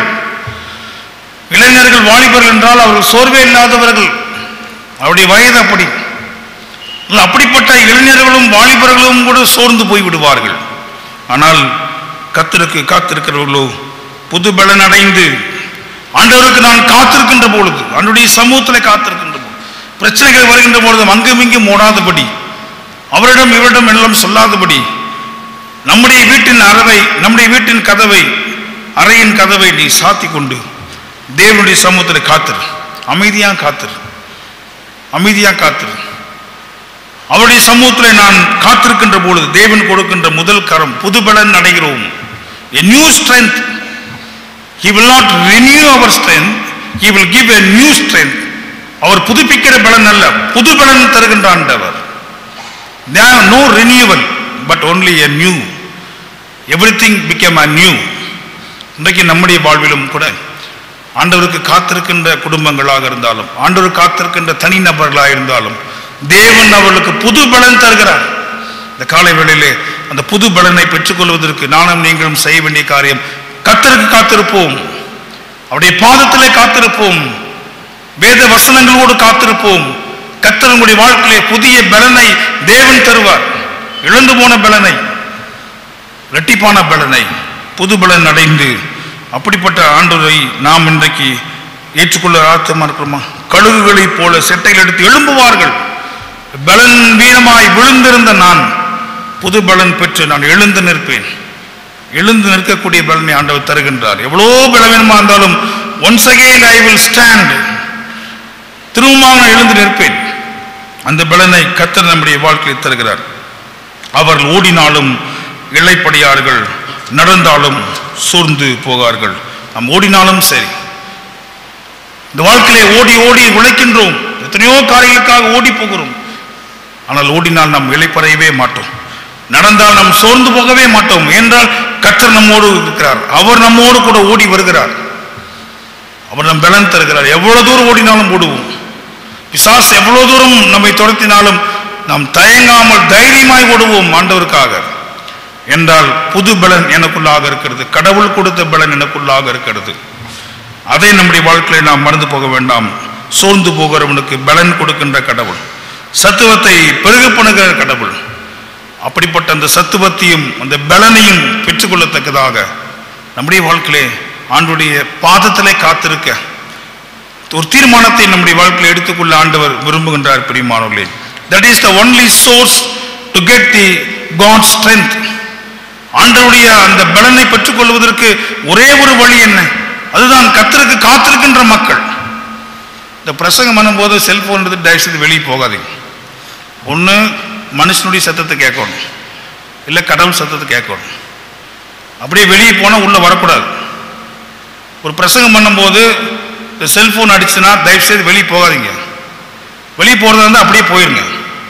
இளைஞர்கள் வாலிபர்கள் என்றால் அவர்கள் சோர்வே இல்லாதவர்கள் அவருடைய வயது அப்படி அப்படிப்பட்ட இளைஞர்களும் வாலிபர்களும் கூட சோர்ந்து போய் விடுவார்கள் ஆனால் கத்திற்கு காத்திருக்கிறவர்களோ புது பலன் அடைந்து ஆண்டவருக்கு நான் காத்திருக்கின்ற பொழுது ஆண்டுடைய சமூகத்தில் காத்திருக்கின்ற பொழுது பிரச்சனைகள் வருகின்ற பொழுது அங்கும் இங்கும் ஓடாதபடி அவரிடம் இவரிடம் எல்லாம் சொல்லாதபடி நம்முடைய வீட்டின் அறவை நம்முடைய வீட்டின் கதவை அறையின் கதவை நீ சாத்தி கொண்டு தேவனுடைய சமூகத்தில் காத்திரு அமைதியா காத்திரு அமைதியா காத்திரு அவருடைய சமூகத்தில் நான் காத்திருக்கின்ற பொழுது தேவன் கொடுக்கின்ற முதல் கரம் புது பலன் அடைகிறோம் a new strength he will not renew our strength he will give a new strength அவர் புதுப்பிக்கிற பலன் அல்ல புது பலன் தருகின்ற ஆண்டவர் there are no renewal but only a new everything became a new இன்றைக்கு நம்முடைய வாழ்விலும் கூட ஆண்டவருக்கு காத்திருக்கின்ற குடும்பங்களாக இருந்தாலும் ஆண்டவருக்கு காத்திருக்கின்ற தனிநபர்களாக இருந்தாலும் தேவன் அவர்களுக்கு புது பலன் தருகிறார் இந்த காலை வேளையிலே அந்த புது பலனை பெற்றுக்கொள்வதற்கு நானும் நீங்களும் செய்ய வேண்டிய காரியம் கத்தருக்கு காத்திருப்போம் அவருடைய பாதத்திலே காத்திருப்போம் வேத வசனங்களோடு காத்திருப்போம் கத்தர் உங்களுடைய வாழ்க்கையிலே புதிய பலனை தேவன் தருவார் இழந்து போன பலனை இரட்டிப்பான பலனை புது பலன் அடைந்து அப்படிப்பட்ட ஆண்டவரை நாம் இன்றைக்கு ஏற்றுக்கொள்ள ஆத்தமா இருக்கிறோமா கழுகுகளைப் போல செட்டைகள் எடுத்து எழும்புவார்கள் பலன் வீணமாய் விழுந்திருந்த நான் புது பலன் பெற்று நான் எழுந்து நிற்பேன் எழுந்து நிற்கக்கூடிய பலனை ஆண்டவர் தருகின்றார் எவ்வளோ பலவீனமா இருந்தாலும் once again I will stand திரும்பமாக நான் எழுந்து நிற்பேன் அந்த பலனை கத்தர் நம்முடைய வாழ்க்கையில் தருகிறார் அவர்கள் ஓடினாலும் இழைப்படியார்கள் நடந்தாலும் சோர்ந்து போகார்கள் நாம் ஓடினாலும் சரி இந்த வாழ்க்கையிலே ஓடி ஓடி உழைக்கின்றோம் எத்தனையோ காரியங்களுக்காக ஓடி போகிறோம் ஆனால் ஓடினால் நாம் இழைப்பறையவே மாட்டோம் நடந்தால் நாம் சோர்ந்து போகவே மாட்டோம் என்றால் கர்த்தர் நம்மோடு இருக்கிறார் அவர் நம்மோடு கூட ஓடி வருகிறார் அவர் நம் பலன் தருகிறார் எவ்வளவு தூரம் ஓடினாலும் ஓடுவோம் பிசாஸ் எவ்வளவு தூரம் நம்மை துரத்தினாலும் நாம் தயங்காமல் தைரியமாய் ஓடுவோம் ஆண்டவருக்காக என்றால் புது பலன் எனக்குள்ளாக இருக்கிறது கடவுள் கொடுத்த பலன் எனக்குள்ளாக இருக்கிறது அதை நம்முடைய வாழ்க்கையில் நாம் மறந்து போக வேண்டாம் சோர்ந்து போகிறவனுக்கு பலன் கொடுக்கின்ற கடவுள் சத்துவத்தை பெருக பண்ணுகிற கடவுள் அப்படிப்பட்ட அந்த சத்துவத்தையும் அந்த பலனையும் பெற்றுக்கொள்ளத்தக்கதாக நம்முடைய வாழ்க்கையிலே ஆண்டுடைய பாதத்திலே காத்திருக்க ஒரு தீர்மானத்தை நம்முடைய வாழ்க்கையில் எடுத்துக்கொள்ள ஆண்டவர் விரும்புகின்றார் பிரியமானவர்களே that is the only source to get the God strength ஆண்டவருடைய அந்த பலனை பெற்றுக்கொள்வதற்கு ஒரே ஒரு வழி என்ன அதுதான் கத்தருக்கு காத்திருக்கின்ற மக்கள் இந்த பிரசங்கம் பண்ணும்போது செல்போன் எடுத்து தயவு செய்து வெளியே போகாதீங்க ஒன்று மனுஷனுடைய சத்தத்தை கேட்கணும் இல்லை கடவுள் சத்தத்தை கேட்கணும் அப்படியே வெளியே போனால் உள்ளே வரக்கூடாது ஒரு பிரசங்கம் பண்ணும்போது இந்த செல்போன் அடிச்சுன்னா தயவு செய்து வெளியே போகாதீங்க வெளியே போகிறதா இருந்தால் அப்படியே போயிருங்க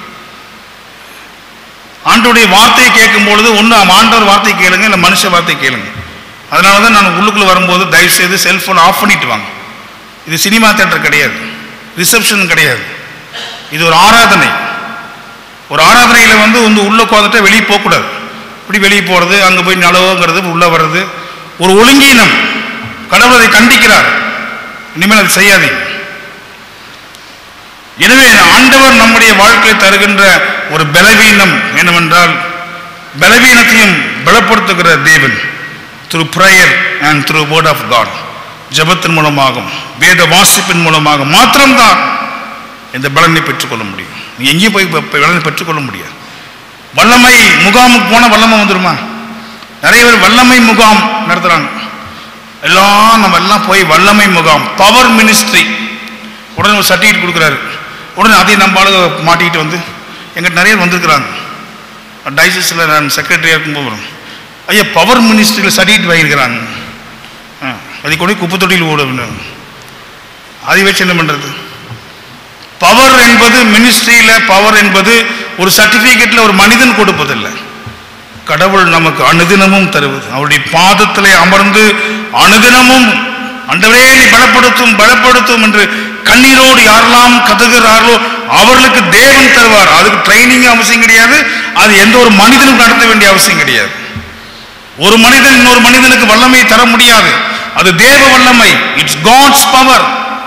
ஆண்டோடைய வார்த்தையை கேட்கும் பொழுது ஒன்று ஆண்டவர் வார்த்தை கேளுங்க இல்லை மனுஷ வார்த்தை கேளுங்க அதனால தான் நான் உள்ளுக்குள்ள வரும்போது தயவு செய்து செல்போன் ஆஃப் பண்ணிட்டு வாங்க இது சினிமா தேட்டர் கிடையாது ரிசப்ஷன் கிடையாது இது ஒரு ஆராதனை ஒரு ஆராதனையில் வந்து வந்து உள்ள உட்காந்துட்டு வெளியே போகக்கூடாது இப்படி வெளியே போகிறது அங்கே போய் நலவுங்கிறது உள்ளே வர்றது ஒரு ஒழுங்கீனம் கடவுள் அதை கண்டிக்கிறார் இனிமேல் அதை செய்யாதீங்க எனவே ஆண்டவர் நம்முடைய வாழ்க்கையில் தருகின்ற ஒரு பலவீனம் என்னவென்றால் பலவீனத்தையும் பலப்படுத்துகிற தேவன் through prayer and through word of God ஜெபத்தின் மூலமாகும் வேத வாசிப்பின் மூலமாக மாத்திரம்தான் இந்த பலனை பெற்றுக்கொள்ள முடியும் நீ எங்கேயும் போய் இப்ப பலனை பெற்றுக்கொள்ள முடியாது வல்லமை முகாமுக்கு போன வல்லமை வந்துருமா நிறைய பேர் வல்லமை முகாம் நடத்துறாங்க எல்லாம் நம்ம எல்லாம் போய் வல்லமை முகாம் பவர் மினிஸ்ட்ரி உடனே ஒரு சர்டிஃபிகேட் கொடுக்குறாரு உடனே அதையும் நம்ம ஆளுங்க மாட்டிக்கிட்டு வந்து எங்கிட்ட நிறைய பேர் வந்திருக்கிறாங்க டைசஸில் நான் செக்ரட்டரியாக இருக்கும்போது வரும் ஐயா பவர் மினிஸ்ட்ரியில் சர்டிஃபிகேட் வாங்கியிருக்கிறாங்க ஆ, அதை கொண்டு போய் குப்பை தொட்டியில் ஓட வேண்டும் அதை வச்சு என்ன பண்ணுறது பவர் என்பது மினிஸ்ட்ரியில பவர் என்பது ஒரு சர்டிபிகேட்ல ஒரு மனிதன் கொடுப்பதில்லை கடவுள் நமக்கு அனுதினமும் தருவது அவருடைய பாதத்திலே அமர்ந்து அனுதினமும் அண்டவரே நீ பலப்படுத்தும் பலப்படுத்தும் என்று கண்ணீரோடு யாரெல்லாம் கதகிறார்களோ அவர்களுக்கு தேவன் தருவார் அதுக்கு ட்ரைனிங் அவசியம் கிடையாது அது எந்த ஒரு மனிதனும் நடத்த வேண்டிய அவசியம் கிடையாது ஒரு மனிதன் இன்னொரு மனிதனுக்கு வல்லமை தர முடியாது அது தேவ வல்லமை it's God's power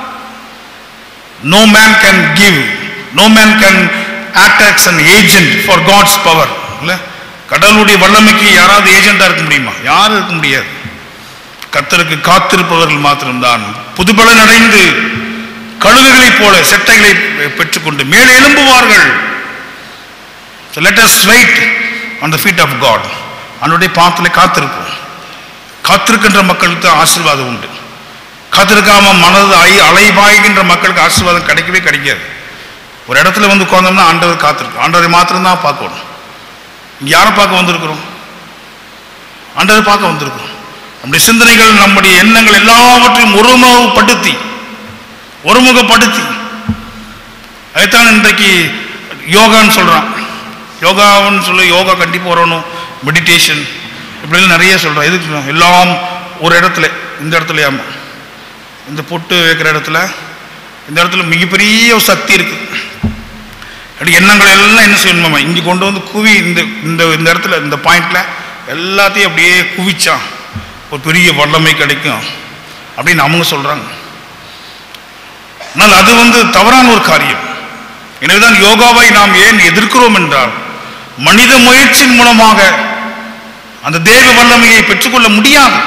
no man can give no man can act as an agent for god's power இல்ல கடவுளுடைய வல்லமைக்கு யாராவது ஏஜெண்டா இருக்க முடியுமா யாரும் இருக்க முடியாது கர்த்தருக்கு காத்திருப்பவர்கள் மாத்திரம்தான் புதுபலன் அடைந்து கழுகுகளைப் போல செட்டைகளை பெற்றுக்கொண்டு மேலே எழும்புவார்கள் So let us wait on the feet of God அவனுடைய பாத்திலே காத்திருப்போம் காத்திருக்கின்ற மக்களுக்கு தான் ஆசீர்வாதம் உண்டு காத்திருக்காம மனது அலை அலைபாய்கின்ற மக்களுக்கு ஆசீர்வாதம் கிடைக்கவே கிடைக்காது ஒரு இடத்துல வந்து உட்கார்ந்தோம்னா ஆண்டவர் காத்திருக்கு ஆண்டவரை மாத்திரம்தான் பார்க்கணும் இங்க யாரை பார்க்க வந்திருக்கிறோம் ஆண்டவரை பார்க்க வந்திருக்கிறோம் நம்முடைய சிந்தனைகள் நம்முடைய எண்ணங்கள் எல்லாவற்றையும் ஒருமுகப்படுத்தி ஒருமுகப்படுத்தி அதைத்தான் இன்றைக்கு யோகான்னு சொல்றான் யோகான்னு சொல்லி யோகா கண்டிப்பாக வரணும் மெடிடேஷன் இப்படிலாம் நிறைய சொல்றான் எதுக்கு எல்லாம் ஒரு இடத்துல இந்த இடத்துல ஆமா இந்த பொட்டு வைக்கிற இடத்துல இந்த இடத்துல மிகப்பெரிய ஒரு சக்தி இருக்கு அப்படி எண்ணங்கள் எல்லாம் என்ன செய்யணுமா இங்கே கொண்டு வந்து குவி இந்த இந்த இந்த இடத்துல இந்த பாயிண்ட்ல எல்லாத்தையும் அப்படியே குவிச்சான் ஒரு பெரிய வல்லமை கிடைக்கும் அப்படின்னு அவங்க சொல்றாங்க ஆனால் அது வந்து தவறான ஒரு காரியம் எனவேதான் யோகாவை நாம் ஏன் எதிர்க்கிறோம் என்றால் மனித முயற்சியின் மூலமாக அந்த தேவ வல்லமையை பெற்றுக்கொள்ள முடியாது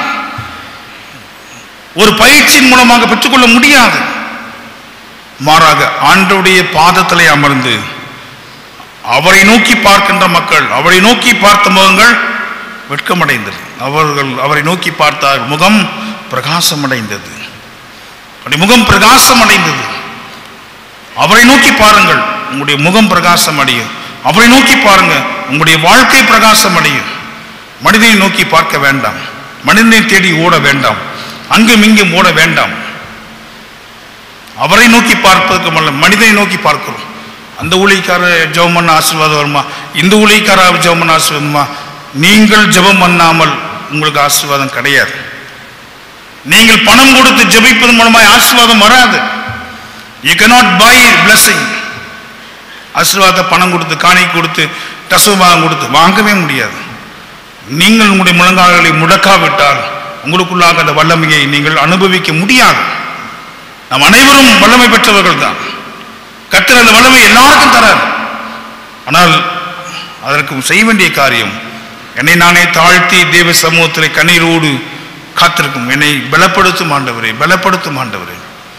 ஒரு பயிற்சியின் மூலமாக பெற்றுக்கொள்ள முடியாது மாறாக ஆண்டவுடைய பாதத்திலே அமர்ந்து அவரை நோக்கி பார்க்கின்ற மக்கள் அவரை நோக்கி பார்த்த முகங்கள் வெட்கமடைந்தது அவர்கள் அவரை நோக்கி பார்த்தார் முகம் பிரகாசமடைந்தது அப்படி முகம் பிரகாசம் அடைந்தது அவரை நோக்கி பாருங்கள் உங்களுடைய முகம் பிரகாசம் அடையும் அவரை நோக்கி பாருங்க உங்களுடைய வாழ்க்கை பிரகாசம் அடையும் மனிதனை நோக்கி பார்க்க வேண்டாம் மனிதனை தேடி ஓட வேண்டாம் அங்கும் இங்கும் ஓட வேண்டாம் அவரை நோக்கி பார்ப்பதற்கு அல்ல மனிதனை நோக்கி பார்க்கிறோம் அந்த ஊழியக்கார ஜெபம் பண்ண ஆசீர்வாதம் வருமா இந்த ஊழியக்கார ஜெபம் பண்ண ஆசீர்வாதம் வருமா நீங்கள் ஜெபம் பண்ணாமல் உங்களுக்கு ஆசீர்வாதம் கிடையாது நீங்கள் பணம் கொடுத்து ஜெபிப்பதன் மூலமாய் ஆசீர்வாதம் வராது யூ cannot buy blessing ஆசீர்வாதத்தை பணம் கொடுத்து காணி கொடுத்து தசவாகம் கொடுத்து வாங்கவே முடியாது நீங்கள் உங்களுடைய முழங்கால்களை முடக்காவிட்டால் உங்களுக்குள்ளாக அந்த வல்லமையை நீங்கள் அனுபவிக்க முடியாது நாம் அனைவரும் வல்லமை பெற்றவர்கள் தான் கர்த்தர் அந்த வல்லமை எல்லாருக்கும் தரார் ஆனால் அதற்கு செய்ய வேண்டிய காரியம் என்னை நானே தாழ்த்தி தேவ சமூகத்தில் கண்ணீரோடு காத்திருக்கும் என்னை பலப்படுத்தும் ஆண்டவரே பலப்படுத்தும் ஆண்டவரே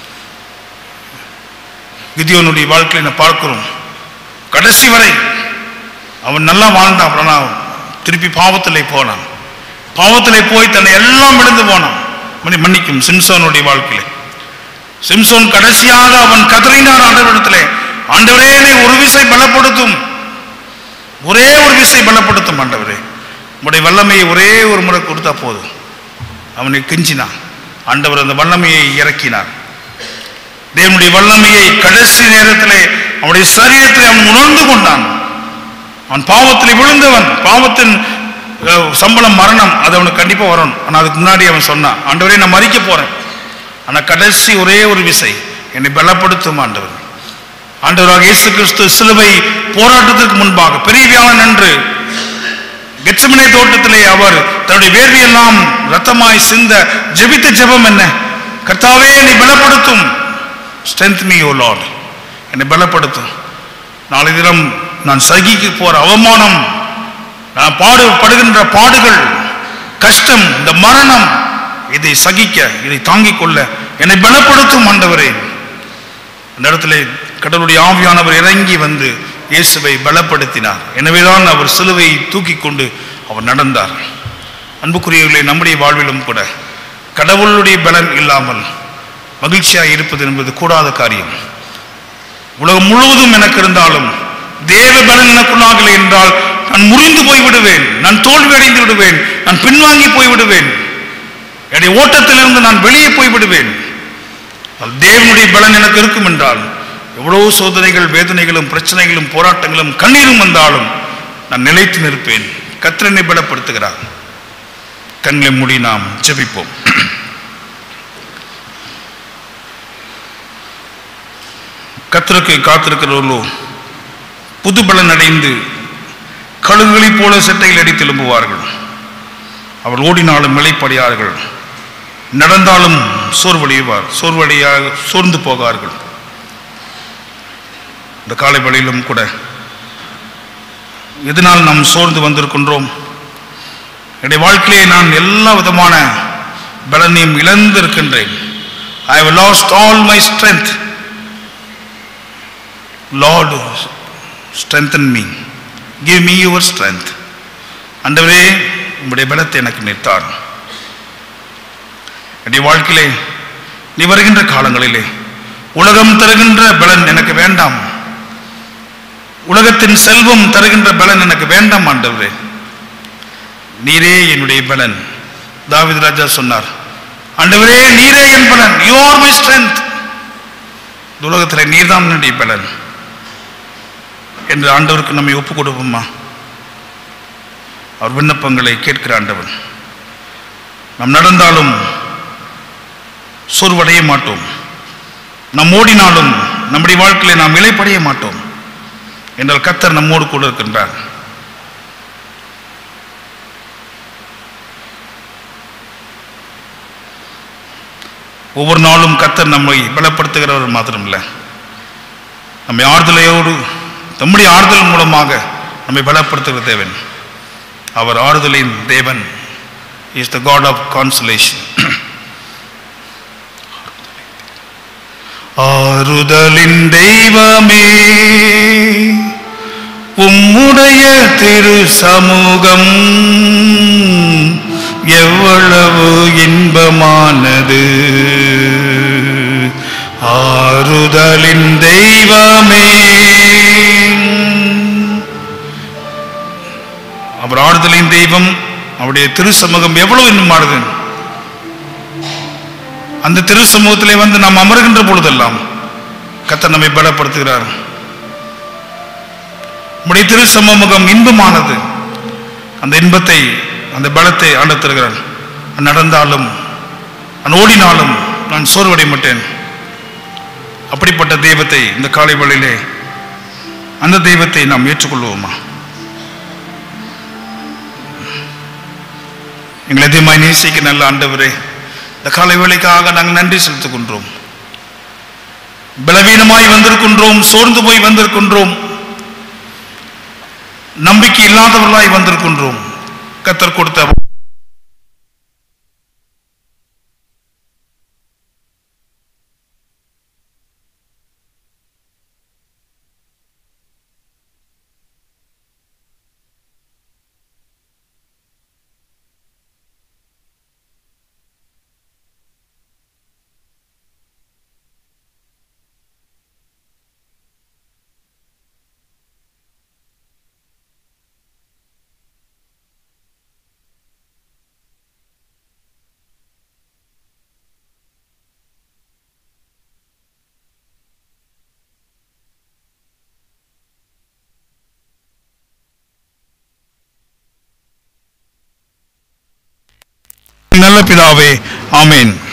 கிதியோனுடைய வாழ்க்கையை நான் பார்க்கிறோம் கடைசி வரை அவன் நல்லா வாழ்ந்தான் ஆனால் திருப்பி பாவத்திலே போனான் பாவத்திலே போய் தன்னை எல்லாம் இழந்து போனான் மன்னி மன்னிக்கும் சிம்சோனுடைய வாழ்க்கையிலே சிம்சோன் கடைசியாக அவன் கதறினார் ஆண்டவரிடத்திலே ஆண்டவரே என்னை ஒரு விசை பலப்படுத்தும் ஒரே ஒரு விசை பலப்படுத்தும் ஆண்டவரே உங்களுடைய வல்லமையை ஒரே ஒரு முறை கொடுத்தா போதும் அவனை கெஞ்சினான் ஆண்டவர் அந்த வல்லமையை இறக்கினார் தேவனுடைய வல்லமையை கடைசி நேரத்திலே அவனுடைய சரீரத்தை அவன் உணர்ந்து கொண்டான் அவன் பாவத்தில் விழுந்தவன் பாவத்தின் அஹ், சம்பளம் மரணம் அது அவனுக்கு கண்டிப்பா வரும் ஆனா அதுக்கு முன்னாடி அவன் சொன்னான் ஆண்டவரே நான் மறிக்க போறேன் ஆனா கடைசி ஒரே ஒரு விசை என்னை பலப்படுத்தும் ஆண்டவர் ஆண்டவராக இயேசு கிறிஸ்து சிலுவை போராட்டத்திற்கு முன்பாக பெரிய வியாழன் என்று கெச்சமனை தோட்டத்திலே அவர் தன்னுடைய வேர்வையெல்லாம் ரத்தமாய் சிந்த ஜெபித்த ஜெபம் என்ன கர்த்தாவே என்னை பலப்படுத்தும் ஸ்ட்ரென்த் மீ ஓ லார்ட் என்னை பலப்படுத்தும் நாளை தினம் நான் சகிக்க போற அவமானம் நான் பாடுபடுகின்ற பாடுகள் கஷ்டம் இந்த மரணம் இதை சகிக்க இதை தாங்கிக் கொள்ள என்னை பலப்படுத்தும் ஆண்டவரே அந்த இடத்துல கடவுளுடைய ஆவியானவர் இறங்கி வந்து இயேசுவை பலப்படுத்தினார் எனவேதான் அவர் சிலுவையை தூக்கி கொண்டு அவர் நடந்தார் அன்புக்குரியவர்களே நம்முடைய வாழ்விலும் கூட கடவுளுடைய பலன் இல்லாமல் மகிழ்ச்சியாக இருப்பது என்பது கூடாத காரியம் உலகம் முழுவதும் எனக்கு இருந்தாலும் தேவ பலன் எனக்குள்ளாகலை என்றால் நான் முறிந்து போய் விடுவேன் நான் தோல்வி அடைந்து விடுவேன் நான் பின்வாங்கி போய் விடுவேன் என்னுடைய ஓட்டத்திலிருந்து நான் வெளியே போய் விடுவேன் அது தேவனுடைய பலன் எனக்கு இருக்கும் என்றால் எவ்வளவு சோதனைகள் வேதனைகளும் பிரச்சனைகளும் போராட்டங்களும் கண்ணீரும் வந்தாலும் நான் நிலைத்து நிற்பேன் கத்திரனை பலப்படுத்துகிறார் கண்களை மூடி நாம் ஜெபிப்போம் கத்தருக்கு காத்திருக்கிறவர்களோ புது பலன் அடைந்து கழுகுகளைப் போல சட்டையில் அடித்து எழும்புவார்கள் அவள் ஓடினாலும் இளைப்படையார்கள் நடந்தாலும் சோர்வடைவார் சோர்வடையாக சோர்ந்து போகார்கள் இந்த காலை வேளையிலும் கூட எதனால் நாம் சோர்ந்து வந்திருக்கின்றோம் என்னுடைய வாழ்க்கையிலே நான் எல்லா விதமான பலனையும் இழந்திருக்கின்றேன் ஐ have lost all my strength Lord strengthen me give me your strength ஆண்டவரே உம்முடைய பலத்தை எனக்கு நிறுத்தார் என்னுடைய வாழ்க்கையிலே நீ வருகின்ற காலங்களிலே உலகம் தருகின்ற பலன் எனக்கு வேண்டாம் உலகத்தின் செல்வம் தருகின்ற பலன் எனக்கு வேண்டாம் ஆண்டவரே நீரே என்னுடைய பலன் தாவீது ராஜா சொன்னார் ஆண்டவரே நீரே என் பலன் யூ ஆர் மை ஸ்ட்ரென்த் உலகத்தில் நீர்தான் என்னுடைய பலன் என்று ஆண்டவருக்கு நம்மை ஒப்பு கொடுப்போமா அவர் விண்ணப்பங்களை கேட்கிற ஆண்டவன் நாம் நடந்தாலும் சோர்வடைய மாட்டோம் நாம் ஓடினாலும் நம்முடைய வாழ்க்கையில நாம் இலைப்படைய மாட்டோம் என்றால் கத்தர் நம்மோடு கூட இருக்கின்றார் ஒவ்வொரு நாளும் கத்தர் நம்மை பலப்படுத்துகிறவர் மாத்திரமில்ல நம்மை ஆறுதலையோடு நம்முடைய ஆறுதல் மூலமாக நம்மை பலப்படுத்துகிற தேவன் அவர் ஆறுதலின் தேவன் is the God of consolation ஆறுதலின் தெய்வமே உம்முடைய திரு சமூகம் எவ்வளவு இன்பமானது ஆறுதலின் தெய்வமே அவர் ஆறுதலின் தெய்வம் அவருடைய திரு சமூகம் எவ்வளவு இன்பமானது அந்த திரு சமூகத்திலே வந்து நாம் அமர்கின்ற பொழுதெல்லாம் கத்தர் நம்மை பலப்படுத்துகிறார் நம்முடைய திரு சமூகம் இன்பமானது அந்த இன்பத்தை அந்த பலத்தை ஆண்டு தருகிறார் நான் நடந்தாலும் நான் ஓடினாலும் நான் சோர்வடைய மாட்டேன் அப்படிப்பட்ட தெய்வத்தை இந்த காலை வேளையிலே அந்த தெய்வத்தை நாம் ஏற்றுக்கொள்வோமா எங்களை அதிகமாய் நேசிக்க நல்ல ஆண்டவரே இந்த காலை வேளைக்காக நாங்கள் நன்றி செலுத்துகின்றோம் பலவீனமாய் வந்திருக்கின்றோம் சோர்ந்து போய் வந்திருக்கின்றோம் நம்பிக்கை இல்லாதவர்களாய் வந்திருக்கின்றோம் கத்தர் கொடுத்த நல்ல பிதாவே ஆமென்